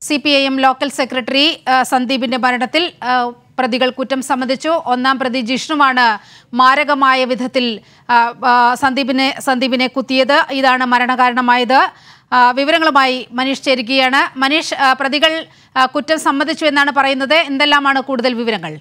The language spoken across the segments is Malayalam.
C P I M local secretary ആ, സന്ദീപിന്റെ മരണത്തിൽ ആ, പ്രതികൾ കുറ്റം സമ്മതിച്ചു ഒന്നാം പ്രതി ജിഷ്ണുവാണ് മാരകമായ വിധത്തിൽ ആ, ആ, സന്ദീപിനെ സന്ദീപിനെ കുത്തിയത് ഇതാണ് മരണകാരണമായത് ആ, വിവരങ്ങളുമായി മനീഷ് ചേരുകയാണ് മനീഷ് ആ, പ്രതികൾ ആ, കുറ്റം സമ്മതിച്ചു എന്നാണ് പറയുന്നത് എന്തെല്ലാമാണ് കൂടുതൽ വിവരങ്ങൾ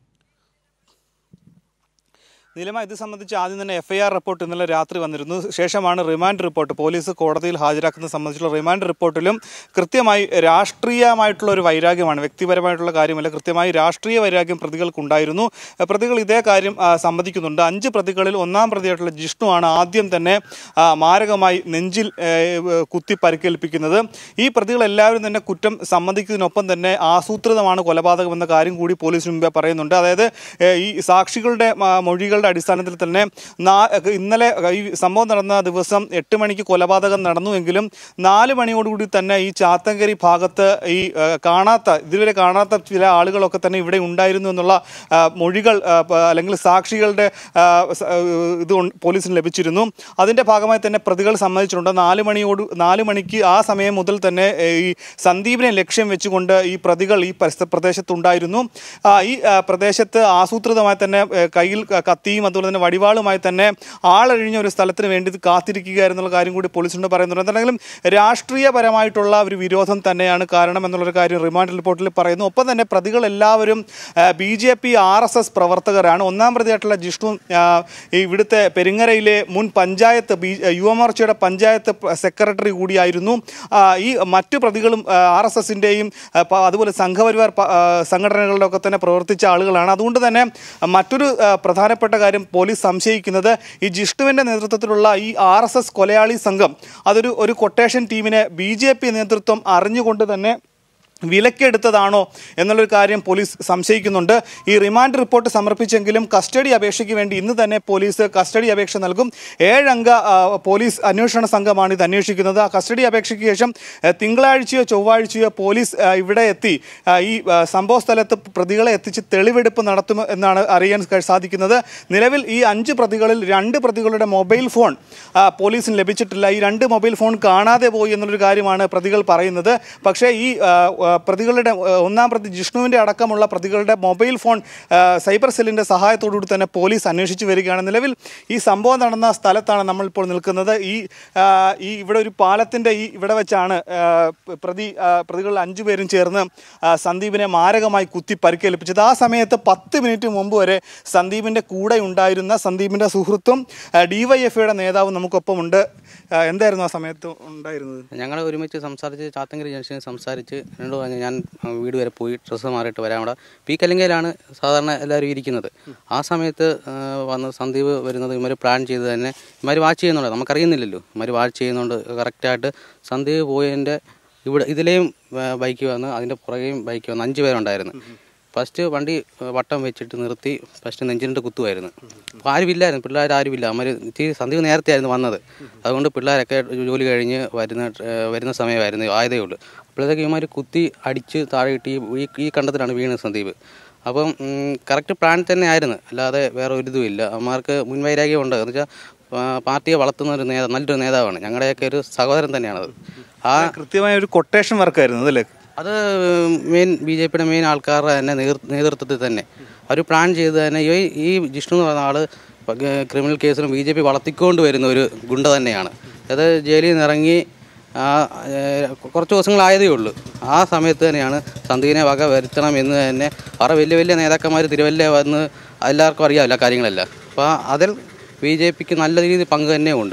നിലമ ഇത് സംബന്ധിച്ച് ആദ്യം തന്നെ എഫ്ഐആർ റിപ്പോർട്ട് ഇന്നലെ രാത്രി വന്നിരുന്നു ശേഷമാണ് റിമാൻഡ് റിപ്പോർട്ട് പോലീസ് കോടതിയിൽ ഹാജരാക്കുന്നത് സംബന്ധിച്ചുള്ള റിമാൻഡ് റിപ്പോർട്ടിലും കൃത്യമായി രാഷ്ട്രീയമായിട്ടുള്ള ഒരു വൈരാഗ്യമാണ് വ്യക്തിപരമായിട്ടുള്ള കാര്യമല്ല കൃത്യമായി രാഷ്ട്രീയ വൈരാഗ്യം പ്രതികൾക്കുണ്ടായിരുന്നു ഏഹ് പ്രതികൾ ഇതേ കാര്യം ആ, സമ്മതിക്കുന്നുണ്ട് അഞ്ച് പ്രതികളിൽ ഒന്നാം പ്രതിയായിട്ടുള്ള ജിഷ്ണുവാണ് ആദ്യം തന്നെ ആ, മാരകമായി നെഞ്ചിൽ ഏഹ്, കുത്തി പരിക്കേൽപ്പിക്കുന്നത് ഈ പ്രതികളെല്ലാവരും തന്നെ കുറ്റം സമ്മതിക്കുന്നതിനൊപ്പം തന്നെ ആസൂത്രിതമാണ് കൊലപാതകം എന്ന കാര്യം കൂടി പോലീസിന് മുമ്പേ പറയുന്നുണ്ട് അതായത് ഏഹ്, ഈ സാക്ഷികളുടെ ആ, മൊഴികളുടെ അടിസ്ഥാനത്തിൽ തന്നെ നാ- ഇന്നലെ ഈ സംഭവം നടന്ന ദിവസം എട്ട് മണിക്ക് കൊലപാതകം നടന്നുവെങ്കിലും നാല് മണിയോടുകൂടി തന്നെ ഈ ചാത്തങ്കരി ഭാഗത്ത് ഈ ആ, കാണാത്ത ഇതുവരെ കാണാത്ത ചില ആളുകളൊക്കെ തന്നെ ഇവിടെ ഉണ്ടായിരുന്നു എന്നുള്ള ആ, മൊഴികൾ ആ, പ- അല്ലെങ്കിൽ സാക്ഷികളുടെ ആ, സ- ആ, ഇത് ഉൺ- പോലീസിന് ലഭിച്ചിരുന്നു അതിന്റെ ഭാഗമായി തന്നെ പ്രതികൾ സമ്മതിച്ചിട്ടുണ്ട് നാല് മണിയോട് നാല് മണിക്ക് ആ സമയം മുതൽ തന്നെ ഏ, ഈ സന്ദീപിനെ ലക്ഷ്യം വെച്ചുകൊണ്ട് ഈ പ്രതികൾ ഈ പരിസ്ഥ പ്രദേശത്തുണ്ടായിരുന്നു ആ, ഈ ആ, പ്രദേശത്ത് ആസൂത്രിതമായി തന്നെ ഏ, കയ്യിൽ ക- കത്തിയും അതുപോലെ തന്നെ വടിവാളുമായി തന്നെ ആളഴിഞ്ഞ ഒരു സ്ഥലത്തിന് വേണ്ടി കാത്തിരിക്കുക എന്നുള്ള കാര്യം കൂടി പോലീസിനോട് പറയുന്നുണ്ട് എന്താണെങ്കിലും രാഷ്ട്രീയപരമായിട്ടുള്ള ഒരു വിരോധം തന്നെയാണ് കാരണം എന്നുള്ളൊരു കാര്യം റിമാൻഡ് റിപ്പോർട്ടിൽ പറയുന്നു ഒപ്പം തന്നെ പ്രതികൾ എല്ലാവരും B J P R S S പ്രവർത്തകരാണ് ഒന്നാം പ്രതിയായിട്ടുള്ള ജിഷ്ണു ആ, ഈ ഇവിടുത്തെ പെരിങ്ങരയിലെ മുൻ പഞ്ചായത്ത് ബി യുവമോർച്ചയുടെ പഞ്ചായത്ത് പ- സെക്രട്ടറി കൂടിയായിരുന്നു ആ, ഈ മറ്റു പ്രതികളും ആർ എസ് എസിൻ്റെയും അതുപോലെ സംഘപരിവാർ പ- ആ, സംഘടനകളിലൊക്കെ ഒക്കെ തന്നെ പ്രവർത്തിച്ച ആളുകളാണ് അതുകൊണ്ട് തന്നെ മറ്റൊരു ആ, പ്രധാനപ്പെട്ട കാര്യം പോലീസ് സംശയിക്കുന്നത് ഈ ജിഷ്ണുവിൻ്റെ നേതൃത്വത്തിലുള്ള ഈ ആർ എസ് എസ് കൊലയാളി സംഘം അതൊരു ഒരു കൊട്ടേഷൻ ടീമിനെ ബി ജെ പി നേതൃത്വം അറിഞ്ഞുകൊണ്ട് തന്നെ വിലക്കെടുത്തതാണോ എന്നുള്ളൊരു കാര്യം പോലീസ് സംശയിക്കുന്നുണ്ട് ഈ റിമാൻഡ് റിപ്പോർട്ട് സമർപ്പിച്ചെങ്കിലും കസ്റ്റഡി അപേക്ഷയ്ക്ക് വേണ്ടി ഇന്ന് തന്നെ പോലീസ് കസ്റ്റഡി അപേക്ഷ നൽകും ഏഴംഗ ആ, പോലീസ് അന്വേഷണ സംഘമാണ് ഇത് അന്വേഷിക്കുന്നത് ആ കസ്റ്റഡി അപേക്ഷയ്ക്ക് ശേഷം ആ, തിങ്കളാഴ്ചയോ ചൊവ്വാഴ്ചയോ പോലീസ് ആ, ഇവിടെ എത്തി ആ, ഈ ആ, സംഭവ സ്ഥലത്ത് പ്രതികളെ എത്തിച്ച് തെളിവെടുപ്പ് നടത്തും എന്നാണ് അറിയാൻ കഴി- സാധിക്കുന്നത് നിലവിൽ ഈ അഞ്ച് പ്രതികളിൽ രണ്ട് പ്രതികളുടെ മൊബൈൽ ഫോൺ ആ, പോലീസിന് ലഭിച്ചിട്ടില്ല ഈ രണ്ട് മൊബൈൽ ഫോൺ കാണാതെ പോയി എന്നുള്ളൊരു കാര്യമാണ് പ്രതികൾ പറയുന്നത് പക്ഷേ ഈ ആ, ആ, പ്രതികളുടെ ആ, ഒന്നാം പ്രതി ജിഷ്ണുവിൻ്റെ അടക്കമുള്ള പ്രതികളുടെ മൊബൈൽ ഫോൺ ആ, സൈബർ സെല്ലിൻ്റെ സഹായത്തോടുകൂടി തന്നെ പോലീസ് അന്വേഷിച്ചു വരികയാണ് നിലവിൽ ഈ സംഭവം നടന്ന സ്ഥലത്താണ് നമ്മൾ ഇപ്പോൾ നിൽക്കുന്നത് ഈ ആ, ഈ ഇവിടെ ഒരു പാലത്തിൻ്റെ ഈ ഇവിടെ വെച്ചാണ് ആ, പ്രതി ആ, പ്രതികൾ അഞ്ചു പേരും ചേർന്ന് ആ, സന്ദീപിനെ മാരകമായി കുത്തി പരിക്കേൽപ്പിച്ചത് ആ സമയത്ത് പത്ത് മിനിറ്റ് മുമ്പ് വരെ സന്ദീപിൻ്റെ കൂടെ ഉണ്ടായിരുന്ന സന്ദീപിൻ്റെ സുഹൃത്തും ഡിവൈഎഫ്ഐയുടെ നേതാവും നമുക്കൊപ്പമുണ്ട് ആ, എന്തായിരുന്നു ആ സമയത്ത് ഉണ്ടായിരുന്നത് ഞങ്ങൾ ഒരുമിച്ച് സംസാരിച്ച് ചാത്തങ്കരി ജംഗ്ഷനിൽ സംസാരിച്ച് എന്നോട് പറഞ്ഞു ഞാൻ ആ, വീട് വരെ പോയി ഡ്രസ്സ് മാറിയിട്ട് വരാം അവിടെ പി കലിങ്കയിലാണ് സാധാരണ എല്ലാവരും ഇരിക്കുന്നത് ആ സമയത്ത് ആ, വന്ന് സന്ദീപ് വരുന്നത് ഇവർ പ്ലാൻ ചെയ്ത് തന്നെ ഇവർ വാച്ച് ചെയ്യുന്നുണ്ട് നമുക്കറിയുന്നില്ലല്ലോ ഇവർ വാച്ച് ചെയ്യുന്നുണ്ട് കറക്റ്റായിട്ട് സന്ദീപ് പോയതിൻ്റെ ഇവിടെ ഇതിലെയും ബൈക്ക് വന്ന് അതിൻ്റെ പുറകെയും ബൈക്ക് വന്ന് അഞ്ച് പേരുണ്ടായിരുന്നു ഫസ്റ്റ് വണ്ടി ആ, വട്ടം വെച്ചിട്ട് നിർത്തി ഫസ്റ്റ് നെഞ്ചിൻ്റെ കുത്തുമായിരുന്നു അപ്പോൾ ആരുമില്ലായിരുന്നു പിള്ളേർ ആരുമില്ല അമ്മ ഇത്തിരി സന്ദീപ് നേരത്തെ ആയിരുന്നു വന്നത് അതുകൊണ്ട് പിള്ളേരൊക്കെ ജോലി കഴിഞ്ഞ് വരുന്ന ഏ, വരുന്ന സമയമായിരുന്നു ആയതേ ഉള്ളൂ അപ്പോഴത്തേക്ക് ഇവന്മാർ കുത്തി അടിച്ച് താഴെ ഇട്ട് ഈ ഈ കണ്ടത്തിലാണ് വീണത് സന്ദീപ് അപ്പം കറക്റ്റ് പ്ലാൻ തന്നെ ആയിരുന്നു അല്ലാതെ വേറെ ഒരു ഇതും ഇല്ല അമ്മമാർക്ക് മുൻവൈരാഗ്യം ഉണ്ട് എന്ന് വെച്ചാൽ പാർട്ടിയെ വളർത്തുന്ന ഒരു നേതാവ് നല്ലൊരു നേതാവാണ് ഞങ്ങളുടെയൊക്കെ ഒരു സഹോദരൻ തന്നെയാണത് ആ കൃത്യമായ ഒരു കൊട്ടേഷൻ വർക്കായിരുന്നു അതല്ലേ അത് മെയിൻ ബി ജെ പിയുടെ മെയിൻ ആൾക്കാരുടെ തന്നെ നേതൃ- നേതൃത്വത്തിൽ തന്നെ അവർ പ്ലാൻ ചെയ്ത് തന്നെ ഈ ഈ ജിഷ്ണു എന്ന് പറയുന്ന ആള് ക്രിമിനൽ കേസിലും ബി ജെ പി വളർത്തിക്കൊണ്ട് വരുന്ന ഒരു ഗുണ്ട തന്നെയാണ് അത് ജയിലിൽ നിന്ന് ഇറങ്ങി ആ, ഏഹ്, കുറച്ച് ദിവസങ്ങളായതേ ഉള്ളൂ ആ സമയത്ത് തന്നെയാണ് സന്ദീപിനെ വക വരുത്തണം എന്ന് തന്നെ അവരുടെ വലിയ വലിയ നേതാക്കന്മാർ തിരുവല്ല വന്ന് എല്ലാവർക്കും അറിയാമല്ലോ ആ കാര്യങ്ങളെല്ലാം അപ്പോൾ അതിൽ ബി ജെ പിക്ക് നല്ല രീതിയിൽ പങ്ക് തന്നെ ഉണ്ട്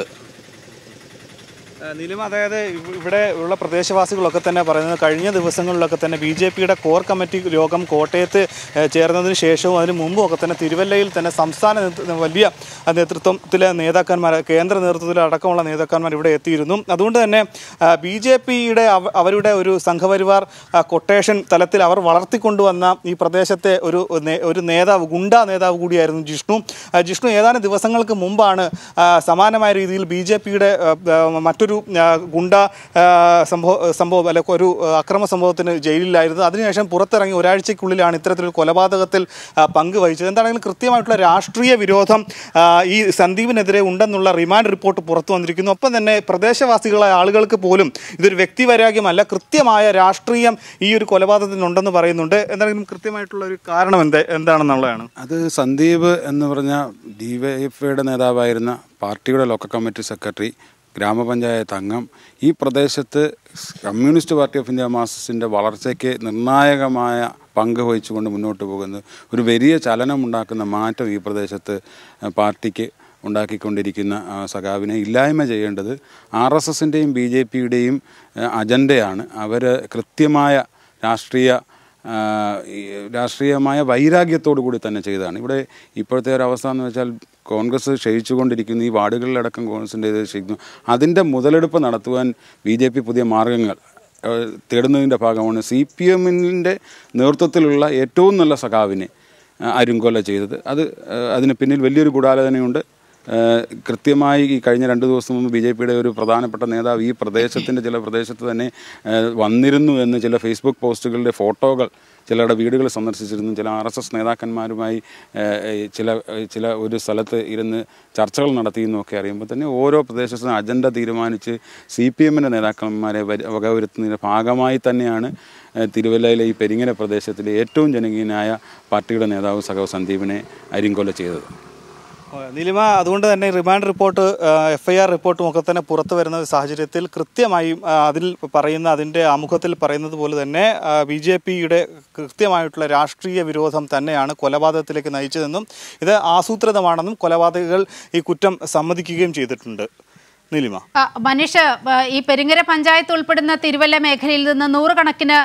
നിലം അതായത് ഇവ- ഇവിടെ ഉള്ള പ്രദേശവാസികളൊക്കെ തന്നെ പറയുന്നത് കഴിഞ്ഞ ദിവസങ്ങളിലൊക്കെ തന്നെ ബി ജെ പിയുടെ കോർ കമ്മിറ്റി യോഗം കോട്ടയത്ത് ഏഹ്, ചേർന്നതിന് ശേഷവും അതിന് മുമ്പും ഒക്കെ തന്നെ തിരുവല്ലയിൽ തന്നെ സംസ്ഥാന നേതൃ- വലിയ നേതൃത്വത്തിലെ നേതാക്കന്മാർ കേന്ദ്ര നേതൃത്വത്തിലെ അടക്കമുള്ള നേതാക്കന്മാർ ഇവിടെ എത്തിയിരുന്നു അതുകൊണ്ട് തന്നെ ബി ജെ പിയുടെ അവരുടെ ഒരു സംഘപരിവാർ ആ, കൊട്ടേഷൻ തലത്തിൽ അവർ വളർത്തിക്കൊണ്ടുവന്ന ഈ പ്രദേശത്തെ ഒരു നേ- ഒരു നേതാവ് ഗുണ്ട നേതാവ് കൂടിയായിരുന്നു ജിഷ്ണു ആ, ജിഷ്ണു ഏതാനും ദിവസങ്ങൾക്ക് മുമ്പാണ് ആ, സമാനമായ രീതിയിൽ ബി ജെ പിയുടെ മറ്റൊരു മറ്റൊരു ആ, ഗുണ്ട ആ, സംഭവ സംഭവം അല്ലെ ഒരു ആ, അക്രമ സംഭവത്തിന് ജയിലിലായിരുന്നു അതിനുശേഷം പുറത്തിറങ്ങി ഒരാഴ്ചയ്ക്കുള്ളിലാണ് ഇത്തരത്തിലൊരു കൊലപാതകത്തിൽ ആ, പങ്കുവഹിച്ചത് എന്താണെങ്കിലും കൃത്യമായിട്ടുള്ള രാഷ്ട്രീയ വിരോധം ആ, ഈ സന്ദീപിനെതിരെ ഉണ്ടെന്നുള്ള റിമാൻഡ് റിപ്പോർട്ട് പുറത്തു വന്നിരിക്കുന്നു ഒപ്പം തന്നെ പ്രദേശവാസികളായ ആളുകൾക്ക് പോലും ഇതൊരു വ്യക്തിവൈരാഗ്യമല്ല കൃത്യമായ രാഷ്ട്രീയം ഈ ഒരു കൊലപാതകത്തിനുണ്ടെന്ന് പറയുന്നുണ്ട് എന്താണെങ്കിലും കൃത്യമായിട്ടുള്ള ഒരു കാരണം എന്താ എന്താണെന്നുള്ളതാണ് അത് സന്ദീപ് എന്ന് പറഞ്ഞ ഡി വൈ എഫ് ഐയുടെ നേതാവായിരുന്ന പാർട്ടിയുടെ ലോക്കൽ കമ്മിറ്റി സെക്രട്ടറി ഗ്രാമപഞ്ചായത്ത് അംഗം ഈ പ്രദേശത്ത് കമ്മ്യൂണിസ്റ്റ് പാർട്ടി ഓഫ് ഇന്ത്യ മാർക്സിസ്റ്റിൻ്റെ വളർച്ചയ്ക്ക് നിർണായകമായ പങ്ക് വഹിച്ചുകൊണ്ട് മുന്നോട്ട് പോകുന്നത് ഒരു വലിയ ചലനമുണ്ടാക്കുന്ന മാറ്റം ഈ പ്രദേശത്ത് അഹ്, പാർട്ടിക്ക് ഉണ്ടാക്കിക്കൊണ്ടിരിക്കുന്ന ആ, സഖാവിനെ ഇല്ലായ്മ ചെയ്യേണ്ടത് ആർ എസ് എസിൻ്റെയും ബി ജെ പിയുടെയും അജണ്ടയാണ് അവർ കൃത്യമായ രാഷ്ട്രീയ ആ, ഈ രാഷ്ട്രീയമായ വൈരാഗ്യത്തോടു കൂടി തന്നെ ചെയ്തതാണ് ഇവിടെ ഇപ്പോഴത്തെ ഒരു അവസ്ഥ എന്ന് വെച്ചാൽ കോൺഗ്രസ് ക്ഷയിച്ചുകൊണ്ടിരിക്കുന്നു ഈ വാർഡുകളിലടക്കം കോൺഗ്രസിൻ്റെ ഇത് ക്ഷയിക്കുന്നു അതിൻ്റെ മുതലെടുപ്പ് നടത്തുവാൻ ബി ജെ പി പുതിയ മാർഗങ്ങൾ ഏഹ്, തേടുന്നതിൻ്റെ ഭാഗമാണ് സി പി എമ്മിൻ്റെ നേതൃത്വത്തിലുള്ള ഏറ്റവും നല്ല സഖാവിനെ ആ, അരുങ്കൊല ചെയ്തത് അത് ഏഹ്, അതിന് പിന്നിൽ വലിയൊരു ഗൂഢാലോചനയുണ്ട് ഏഹ് കൃത്യമായി ഈ കഴിഞ്ഞ രണ്ട് ദിവസം മുമ്പ് ബി ജെ പിയുടെ ഒരു പ്രധാനപ്പെട്ട നേതാവ് ഈ പ്രദേശത്തിൻ്റെ ചില പ്രദേശത്ത് തന്നെ ഏഹ് വന്നിരുന്നു എന്ന് ചില ഫേസ്ബുക്ക് പോസ്റ്റുകളുടെ ഫോട്ടോകൾ ചിലരുടെ വീടുകൾ സന്ദർശിച്ചിരുന്നു ചില ആർ എസ് എസ് നേതാക്കന്മാരുമായി ഏഹ് ഈ ചില ചില ഒരു സ്ഥലത്ത് ഇരുന്ന് ചർച്ചകൾ നടത്തിയെന്നൊക്കെ അറിയുമ്പോൾ തന്നെ ഓരോ പ്രദേശത്തും അജണ്ട തീരുമാനിച്ച് സി പി എമ്മിൻ്റെ നേതാക്കന്മാരെ വര- വകവരുത്തുന്നതിൻ്റെ ഭാഗമായി തന്നെയാണ് ഏഹ് തിരുവല്ലയിലെ ഈ പെരിങ്ങര പ്രദേശത്തിലെ ഏറ്റവും ജനകീയനായ പാർട്ടിയുടെ നേതാവ് സഖാവ് സന്ദീപിനെ അരിങ്കൊല ചെയ്തത് ഓ, നീലിമ അതുകൊണ്ട് തന്നെ remand report F I R റിപ്പോർട്ടും ഒക്കെ തന്നെ പുറത്തു വരുന്ന ഒരു സാഹചര്യത്തിൽ കൃത്യമായും ആ, അതിൽ പറയുന്ന അതിൻ്റെ ആമുഖത്തിൽ പറയുന്നത് പോലെ തന്നെ ബി ജെ പിയുടെ കൃത്യമായിട്ടുള്ള രാഷ്ട്രീയ വിരോധം തന്നെയാണ് കൊലപാതകത്തിലേക്ക് നയിച്ചതെന്നും ഇത് ആസൂത്രിതമാണെന്നും കൊലപാതകികൾ ഈ കുറ്റം സമ്മതിക്കുകയും ചെയ്തിട്ടുണ്ട് നീലിമ ആ, മനീഷ് ആ, ഈ പെരിങ്ങര പഞ്ചായത്ത് ഉൾപ്പെടുന്ന തിരുവല്ല മേഖലയിൽ നിന്ന് നൂറുകണക്കിന്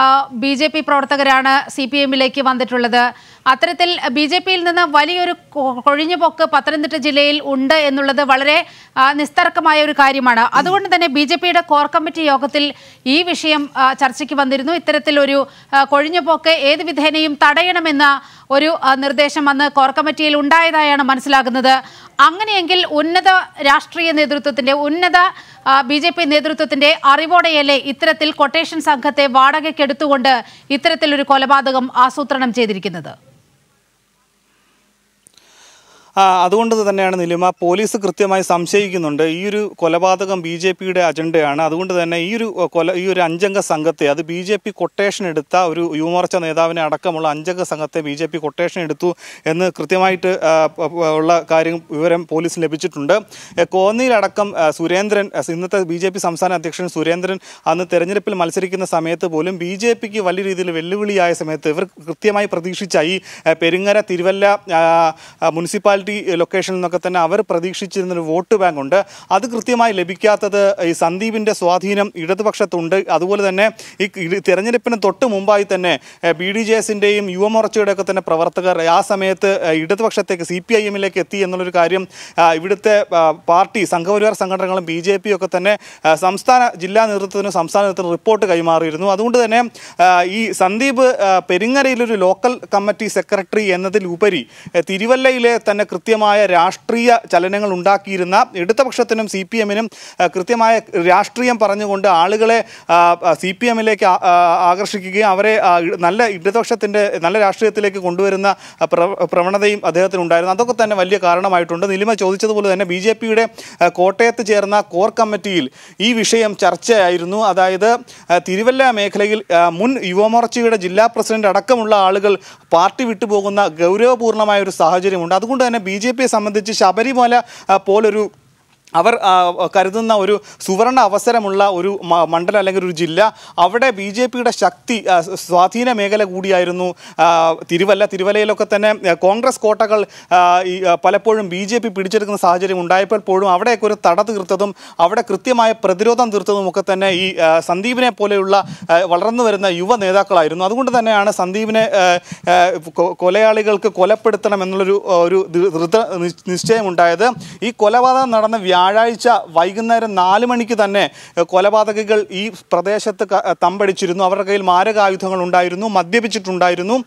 ബി ജെ പി പ്രവർത്തകരാണ് സി പി എമ്മിലേക്ക് വന്നിട്ടുള്ളത് അത്തരത്തിൽ ബി ജെ പിയിൽ നിന്ന് വലിയൊരു കൊ- കൊഴിഞ്ഞുപോക്ക് പത്തനംതിട്ട ജില്ലയിൽ ഉണ്ട് എന്നുള്ളത് വളരെ ആ, നിസ്തർക്കമായ ഒരു കാര്യമാണ് അതുകൊണ്ട് തന്നെ ബി ജെ പിയുടെ കോർ കമ്മിറ്റി യോഗത്തിൽ ഈ വിഷയം ആ, ചർച്ചയ്ക്ക് വന്നിരുന്നു ഇത്തരത്തിലൊരു ആ, കൊഴിഞ്ഞുപോക്ക് ഏത് വിധേനയും തടയണമെന്ന ഒരു ആ, നിർദ്ദേശം അന്ന് കോർ കമ്മിറ്റിയിൽ ഉണ്ടായതായാണ് മനസ്സിലാകുന്നത് അങ്ങനെയെങ്കിൽ ഉന്നത രാഷ്ട്രീയ നേതൃത്വത്തിന്റെ ഉന്നത ബി ജെ പി നേതൃത്വത്തിന്റെ അറിവോടെയല്ലേ ഇത്തരത്തിൽ കൊട്ടേഷൻ സംഘത്തെ വാടകയ്ക്കെടുത്തുകൊണ്ട് ഇത്തരത്തിലൊരു കൊലപാതകം ആസൂത്രണം ചെയ്തിരിക്കുന്നത് ആ, അതുകൊണ്ട് തന്നെയാണ് നിലിമ പോലീസ് കൃത്യമായി സംശയിക്കുന്നുണ്ട് ഈ ഒരു കൊലപാതകം ബി ജെ പിയുടെ അജണ്ടയാണ് അതുകൊണ്ട് തന്നെ ഈ ഒരു കൊല ഈ ഒരു അഞ്ചംഗ സംഘത്തെ അത് ബി ജെ പി കൊട്ടേഷൻ എടുത്ത ഒരു യുവമോർച്ച നേതാവിനെ അടക്കമുള്ള അഞ്ചംഗ സംഘത്തെ ബി ജെ പി കൊട്ടേഷൻ എടുത്തു എന്ന് കൃത്യമായിട്ട് ആ, പ- പ- ഉള്ള കാര്യം വിവരം പോലീസിന് ലഭിച്ചിട്ടുണ്ട് എ, കോന്നിയിലടക്കം ആ, സുരേന്ദ്രൻ ആ, ഇന്നത്തെ ബി ജെ പി സംസ്ഥാന അധ്യക്ഷൻ സുരേന്ദ്രൻ അന്ന് തെരഞ്ഞെടുപ്പിൽ മത്സരിക്കുന്ന സമയത്ത് പോലും ബി ജെ പിക്ക് വലിയ രീതിയിൽ വെല്ലുവിളിയായ സമയത്ത് ഇവർ കൃത്യമായി പ്രതീക്ഷിച്ച ഈ ആ, പെരിങ്ങര തിരുവല്ല ആ, ആ, മുനിസിപ്പാലിറ്റി ലൊക്കേഷനിൽ നിന്നൊക്കെ തന്നെ അവർ പ്രതീക്ഷിച്ചിരുന്ന ഒരു വോട്ട് ബാങ്ക് ഉണ്ട് അത് കൃത്യമായി ലഭിക്കാത്തത് ഈ സന്ദീപിന്റെ സ്വാധീനം ഇടതുപക്ഷത്തുണ്ട് അതുപോലെ തന്നെ ഈ ഇ- തെരഞ്ഞെടുപ്പിന് തൊട്ട് മുമ്പായി തന്നെ ബി ഡി ജെ എസിന്റെയും യുവമോർച്ചയുടെ ഒക്കെ തന്നെ പ്രവർത്തകർ ആ സമയത്ത് ആ, ഇടതുപക്ഷത്തേക്ക് സി പി ഐ എമ്മിലേക്ക് എത്തി എന്നുള്ളൊരു കാര്യം ആ, ഇവിടുത്തെ ആ, പാർട്ടി സംഘപരിവാർ സംഘടനകളും ബി ജെ പി ഒക്കെ തന്നെ ആ, സംസ്ഥാന ജില്ലാ നേതൃത്വത്തിനും സംസ്ഥാന നേതൃത്വത്തിനും റിപ്പോർട്ട് കൈമാറിയിരുന്നു അതുകൊണ്ട് തന്നെ ആ, ഈ സന്ദീപ് ആ, പെരിങ്ങരയിലൊരു ലോക്കൽ കമ്മിറ്റി സെക്രട്ടറി എന്നതിലുപരി ആ, തിരുവല്ലയിലെ തന്നെ കൃത്യമായ രാഷ്ട്രീയ ചലനങ്ങൾ ഉണ്ടാക്കിയിരുന്ന ഇടതുപക്ഷത്തിനും സി പി എമ്മിനും കൃത്യമായ രാഷ്ട്രീയം പറഞ്ഞുകൊണ്ട് ആളുകളെ സി പി എമ്മിലേക്ക് ആകർഷിക്കുകയും അവരെ ആ, ഇ- നല്ല ഇടതുപക്ഷത്തിൻ്റെ നല്ല രാഷ്ട്രീയത്തിലേക്ക് കൊണ്ടുവരുന്ന ആ, പ്ര- പ്രവണതയും അദ്ദേഹത്തിനുണ്ടായിരുന്നു അതൊക്കെ തന്നെ വലിയ കാരണമായിട്ടുണ്ട് നിലിമ ചോദിച്ചതുപോലെ തന്നെ ബി ജെ പിയുടെ കോട്ടയത്ത് ചേർന്ന കോർ കമ്മിറ്റിയിൽ ഈ വിഷയം ചർച്ചയായിരുന്നു അതായത് ആ, തിരുവല്ല മേഖലയിൽ ആ, മുൻ യുവമോർച്ചയുടെ ജില്ലാ പ്രസിഡന്റ് അടക്കമുള്ള ആളുകൾ പാർട്ടി വിട്ടുപോകുന്ന ഗൗരവപൂർണമായ ഒരു സാഹചര്യമുണ്ട് അതുകൊണ്ട് തന്നെ ബി ജെ പിയെ സംബന്ധിച്ച് ശബരിമല ആ, പോലൊരു അവർ ആ, കരുതുന്ന ഒരു സുവർണ അവസരമുള്ള ഒരു മ- മണ്ഡലം അല്ലെങ്കിൽ ഒരു ജില്ല അവിടെ ബി ജെ പിയുടെ ശക്തി ആ, സ്വാധീന മേഖല കൂടിയായിരുന്നു ആ, തിരുവല്ല തിരുവല്ലയിലൊക്കെ തന്നെ ആ, കോൺഗ്രസ് കോട്ടകൾ ആ, ഈ ആ, പലപ്പോഴും ബി ജെ പി പിടിച്ചെടുക്കുന്ന സാഹചര്യം ഉണ്ടായപ്പോൾ പോലും അവിടെയൊക്കെ ഒരു തട തീർത്തതും അവിടെ കൃത്യമായ പ്രതിരോധം തീർത്തതും ഒക്കെ തന്നെ ഈ ആ, സന്ദീപിനെ പോലെയുള്ള ആ, വളർന്നു വരുന്ന യുവ നേതാക്കളായിരുന്നു അതുകൊണ്ട് തന്നെയാണ് സന്ദീപിനെ ആ, ആ, കൊ- കൊലയാളികൾക്ക് കൊലപ്പെടുത്തണം എന്നുള്ളൊരു ആ, ഒരു ദൃ- ദൃഢ നിശ്ച- നിശ്ചയമുണ്ടായത് ഈ കൊലപാതകം നടന്ന വ്യാഴാഴ്ച വൈകുന്നേരം നാല് മണിക്ക് തന്നെ ഏ, കൊലപാതകികൾ ഈ പ്രദേശത്ത് ക- തമ്പടിച്ചിരുന്നു അവരുടെ കയ്യിൽ മാരകായുധങ്ങൾ ഉണ്ടായിരുന്നു മദ്യപിച്ചിട്ടുണ്ടായിരുന്നു